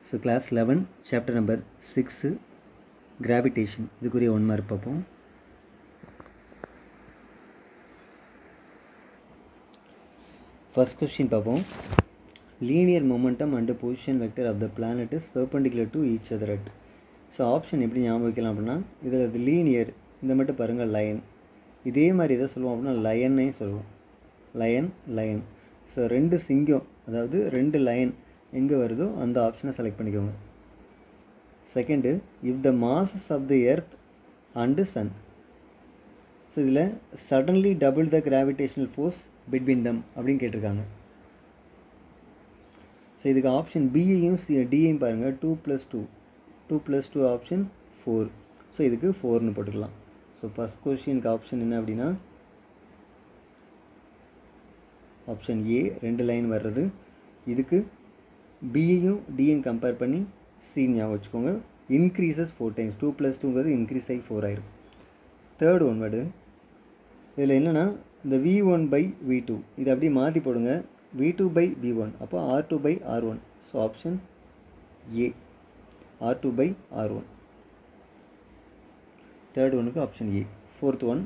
so class eleven chapter number six gravitation இதுக்குரிய one mark பார்ப்போம் first question பார்ப்போம் linear momentum and position vector of the planet is perpendicular to each other at so option எப்படி ஞாபகம் வைக்கலாம் அப்படின்னா இதில் அது லீனியர் இந்த மட்டும் பாருங்கள் லயன் இதே மாதிரி எதை சொல்லுவோம் அப்படின்னா லயன்னே சொல்லுவோம் லயன் லயன் ஸோ ரெண்டு சிங்கம் அதாவது ரெண்டு லயன் எங்கே வருதோ அந்த ஆப்ஷனை செலக்ட் பண்ணிக்கோங்க second if the masses of the earth and sun so இதில் suddenly double the gravitational force between them அப்படின்னு கேட்டிருக்காங்க ஸோ இதுக்கு ஆப்ஷன் பியையும் சி டியையும் பாருங்கள் two plus two two plus two option four so இதுக்கு ஃபோர்னு போட்டுக்கலாம் ஸோ ஃபஸ்ட் கொஷினுக்கு ஆப்ஷன் என்ன அப்படின்னா ஆப்ஷன் ஏ ரெண்டு லைன் வர்றது இதுக்கு பியையும் டியும் கம்பேர் பண்ணி சி ஞாபகம் வச்சுக்கோங்க increases four times two plus டூங்கிறது இன்க்ரீஸ் ஆகி ஃபோர் ஆயிரும் தேர்ட் ஒன் வேர்டு இதில் என்னென்னா இந்த V one by V two இதை அப்படியே மாற்றி போடுங்க V two by V one அப்போ R two by R one so option A R two by R one third ஒனுக்கு ஆப்ஷன் ஏ ஃபோர்த் ஒன்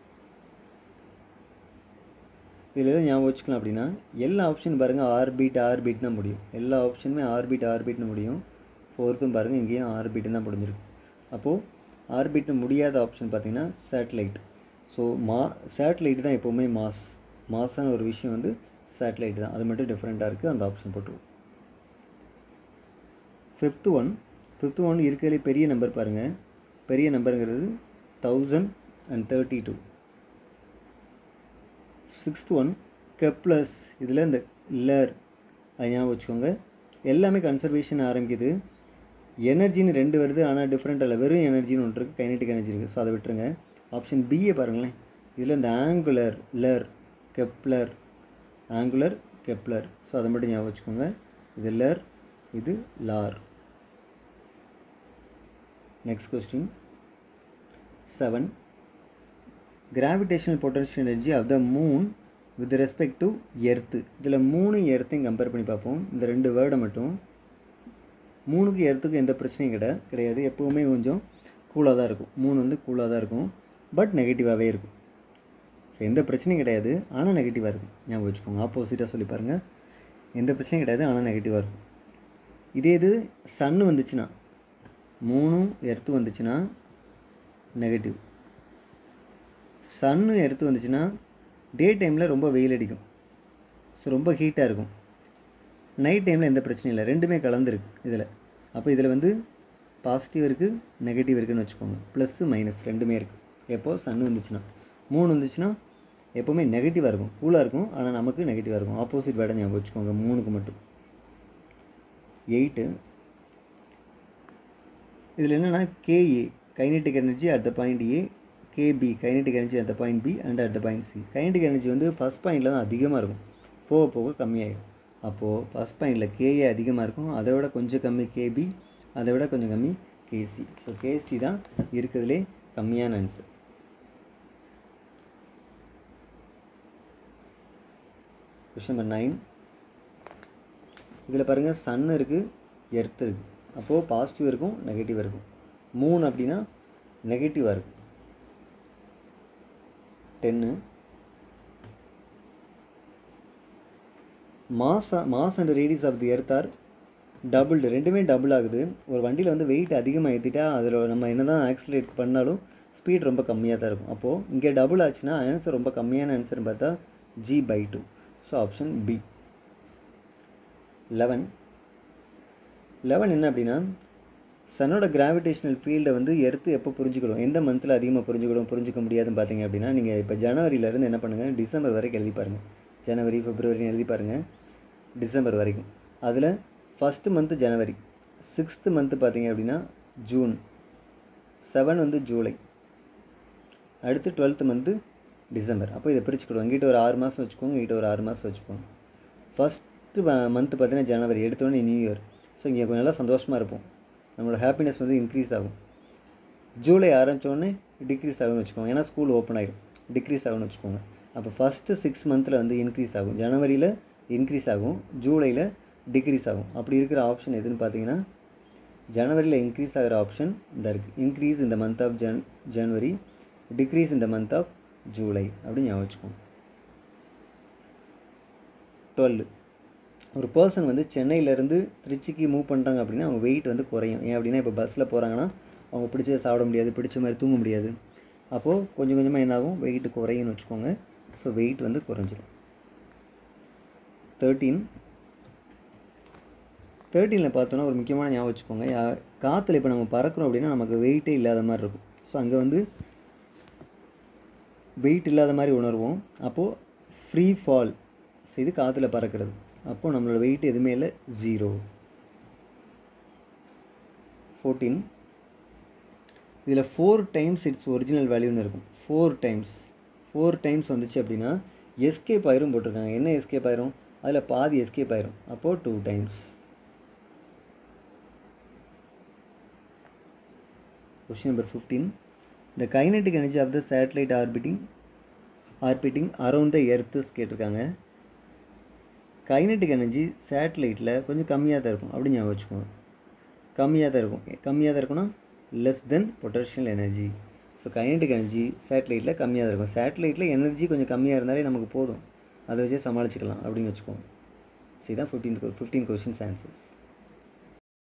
இதில் எதாவது ஞாபகம் வச்சுக்கலாம் அப்படின்னா எல்லா ஆப்ஷன் பாருங்கள் ஆர்பிட் ஆர்பிட் தான் முடியும் எல்லா ஆப்ஷனுமே ஆர்பிட் ஆர்பிட்னு முடியும் ஃபோர்த்தும் பாருங்கள் இங்கேயும் ஆர்பிட்னு தான் முடிஞ்சிருக்கு அப்போது ஆர்பிட்னு முடியாத ஆப்ஷன் பார்த்தீங்கன்னா சேட்டலைட் ஸோ மா சேட்டலைட் தான் எப்போவுமே மாஸ் மாஸான ஒரு விஷயம் வந்து சேட்டலைட் தான் அது மட்டும் டிஃப்ரெண்ட்டாக இருக்குது அந்த ஆப்ஷன் போட்டுருவோம் ஃபிஃப்த்து ஒன் ஃபிஃப்த்து ஒன் இருக்கிறதுலே பெரிய நம்பர் பாருங்கள் பெரிய நம்பருங்கிறது thousand and thirty two sixth one Kepler's இதில் இந்த லர் அது ஞாபகம் வச்சுக்கோங்க எல்லாமே கன்சர்வேஷன் ஆரம்பிக்குது எனர்ஜின்னு ரெண்டு வருது ஆனால் டிஃப்ரெண்ட் இல்லை வெறும் எனர்ஜின்னு ஒன்று இருக்குது கைனட்டிக் எனர்ஜி இருக்குது ஸோ அதை விட்டுருங்க ஆப்ஷன் பிஏ பாருங்களேன் இதில் இந்த ஆங்குலர் லர் கெப்ளர் ஆங்குலர் கெப்ளர் ஸோ அதை மட்டும் ஞாபகம் வச்சுக்கோங்க இது லர் இது லார் next question seven gravitational potential energy of the moon with respect to earth இதில் மூணு எர்த்தையும் கம்பேர் பண்ணி பார்ப்போம் இந்த ரெண்டு வேர்டை மட்டும் மூணுக்கு எர்த்துக்கு எந்த பிரச்சனையும் கிடையாது கிடையாது எப்போவுமே கொஞ்சம் கூலாக தான் இருக்கும் மூணு வந்து கூலாக தான் இருக்கும் பட் நெகட்டிவாகவே இருக்கும் ஸோ எந்த பிரச்சனையும் கிடையாது ஆனால் நெகட்டிவாக இருக்கும் ஞாபகம் வச்சுக்கோங்க ஆப்போசிட்டாக சொல்லி பாருங்கள் எந்த பிரச்சனையும் கிடையாது ஆனால் நெகட்டிவாக இருக்கும் இதே இது சன்னு வந்துச்சுன்னா மூணும் எர்த்து வந்துச்சுன்னா நெகட்டிவ் சன்னு எடுத்து வந்துச்சுன்னா டே டைமில் ரொம்ப வெயில் அடிக்கும் ஸோ ரொம்ப ஹீட்டாக இருக்கும் நைட் டைமில் எந்த பிரச்சனையும் இல்லை ரெண்டுமே கலந்துருக்கு இதில் அப்போ இதில் வந்து பாசிட்டிவ் இருக்குது நெகட்டிவ் இருக்குதுன்னு வச்சுக்கோங்க ப்ளஸ்ஸு மைனஸ் ரெண்டுமே இருக்குது எப்போது சன்னு வந்துச்சுன்னா மூணு வந்துச்சுன்னா எப்போவுமே நெகட்டிவாக இருக்கும் கூலாக இருக்கும் ஆனால் நமக்கு நெகட்டிவாக இருக்கும் ஆப்போசிட் வேடை ஞாபகம் வச்சுக்கோங்க மூணுக்கு மட்டும் எயிட்டு இதில் என்னென்னா KA kinetic energy at the point A KB kinetic energy at the point B and at the point C kinetic energy வந்து ஃபஸ்ட் பாயிண்டில் தான் அதிகமாக இருக்கும் போக போக கம்மியாயிடும் அப்போது ஃபஸ்ட் பாயிண்டில் கேஏ அதிகமாக இருக்கும் அதை விட கொஞ்சம் கம்மி கேபி அதை விட கொஞ்சம் கம்மி கேசி ஸோ கேசி தான் இருக்கிறதுலே கம்மியான ஆன்சர் கொஷின் நம்பர் நைன் இதில் பாருங்கள் சன் இருக்குது எர்த் இருக்குது அப்போது பாசிட்டிவ் இருக்கும் நெகட்டிவ் இருக்கும் மூணு அப்படின்னா நெகட்டிவாக இருக்கும் டென்னு mass mass and radius of the earth are doubled ரெண்டுமே டபுள் ஆகுது ஒரு வண்டியில் வந்து வெயிட் அதிகமாக ஏற்றிட்டா அதில் நம்ம என்ன தான் ஆக்சிலேட் பண்ணாலும் ஸ்பீட் ரொம்ப கம்மியாக தான் இருக்கும் அப்போது இங்கே டபுள் ஆச்சுன்னா ஆன்சர் ரொம்ப கம்மியான ஆன்சர்னு பார்த்தா G by two so option B eleven eleven என்ன அப்படின்னா சன்னோட கிராவிடேஷனல் ஃபீல்டை வந்து எர்த்து எப்போ புரிஞ்சுக்கிடும் எந்த மந்தில் அதிகமாக புரிஞ்சுக்கிடும் புரிஞ்சிக்க முடியாதுன்னு பார்த்தீங்க அப்படின்னா நீங்கள் இப்போ ஜனவரியிலேருந்து என்ன பண்ணுங்கள் டிசம்பர் வரைக்கும் எழுதி பாருங்கள் ஜனவரி பிப்ரவரின்னு எழுதி பாருங்கள் டிசம்பர் வரைக்கும் அதில் ஃபஸ்ட்டு மந்த்து ஜனவரி சிக்ஸ்த்து மந்த்து பார்த்தீங்க அப்படின்னா ஜூன் செவன் வந்து ஜூலை அடுத்து டுவெல்த்து மந்த்து டிசம்பர் அப்போ இதை பிரிச்சுக்கிடுவோம் இங்கிட்ட ஒரு ஆறு மாதம் வச்சுக்கோங்க இங்கிட்ட ஒரு ஆறு மாதம் வச்சுக்கோங்க ஃபஸ்ட்டு மந்த்து பார்த்தீங்கன்னா ஜனவரி எடுத்தோடனே நியூ இயர் ஸோ இங்கே கொஞ்சம் நல்லா சந்தோஷமாக இருப்போம் நம்மளோட ஹாப்பினஸ் வந்து இன்க்ரீஸ் ஆகும் ஜூலை ஆரம்பித்தோடனே டிக்ரீஸ் ஆகும்னு வச்சுக்கோங்க ஏன்னா ஸ்கூல் ஓப்பன் ஆகிடும் டிக்ரீஸ் ஆகும்னு வச்சுக்கோங்க அப்போ ஃபஸ்ட்டு சிக்ஸ் மந்தில் வந்து இன்க்ரீஸ் ஆகும் ஜனவரியில் இன்க்ரீஸ் ஆகும் ஜூலையில் டிக்ரீஸ் ஆகும் அப்படி இருக்கிற ஆப்ஷன் எதுன்னு பார்த்தீங்கன்னா ஜனவரியில் இன்க்ரீஸ் ஆகிற ஆப்ஷன் இந்த இருக்குது இன்க்ரீஸ் இந்த month of Jan January decrease இந்த மந்த் ஆஃப் ஜூலை அப்படின்னு ஞாபகம் வச்சுக்கோங்க டுவெல் ஒரு பர்சன் வந்து சென்னையிலேருந்து திருச்சிக்கு மூவ் பண்ணுறாங்க அப்படின்னா அவங்க வெயிட் வந்து குறையும் ஏன் அப்படின்னா இப்போ பஸ்ஸில் போகிறாங்கன்னா அவங்க பிடிச்சதை சாப்பிட முடியாது பிடிச்ச மாதிரி தூங்க முடியாது அப்போது கொஞ்சம் கொஞ்சமாக என்னாகும் வெயிட் குறையும்னு வச்சுக்கோங்க ஸோ வெயிட் வந்து குறைஞ்சிரும் தேர்ட்டீன் தேர்ட்டீனில் பார்த்தோன்னா ஒரு முக்கியமான ஞாபகம் வச்சுக்கோங்க யா- காற்றுல இப்போ நம்ம பறக்கிறோம் அப்படின்னா நமக்கு வெயிட்டே இல்லாத மாதிரி இருக்கும் ஸோ அங்கே வந்து வெயிட் இல்லாத மாதிரி உணர்வோம் அப்போது ஃப்ரீ ஃபால் ஸோ இது காற்றுல பறக்கிறது அப்போது நம்மளோட வெயிட் எதுவுமே இல்லை ஜீரோ ஃபோர்டீன் இதில் ஃபோர் டைம்ஸ் இட்ஸ் ஒரிஜினல் வேல்யூன்னு இருக்கும் ஃபோர் டைம்ஸ் ஃபோர் டைம்ஸ் வந்துச்சு அப்படின்னா எஸ்கேப் ஆயிரும் போட்டிருக்காங்க என்ன எஸ்கேப் ஆயிரும் அதில் பாதி எஸ்கேப் ஆயிரும் அப்போது two times question number fifteen the kinetic energy of the satellite orbiting orbiting around the earth's கேட்டிருக்காங்க கைனட்டிக் எனர்ஜி சேட்டலைட்டில் கொஞ்சம் கம்மியாக தான் இருக்கும் அப்படின்னு ஞாபகம் வச்சுக்கோங்க கம்மியாக தான் இருக்கும் கம்மியாக தான் இருக்கும்னா less then potential energy so kinetic energy சேட்டலைட்டில் கம்மியாக தான் இருக்கும் சேட்டலைட்டில் எனர்ஜி கொஞ்சம் கம்மியாக இருந்தாலே நமக்கு போதும் அதை வச்சே சமாளிச்சுக்கலாம் அப்படின்னு வச்சுக்கோங்க ஸோ இதான் ஃபிஃப்டீன் ஃபிஃப்டீன் கொஸ்டின்ஸ் ஆன்சர்ஸ்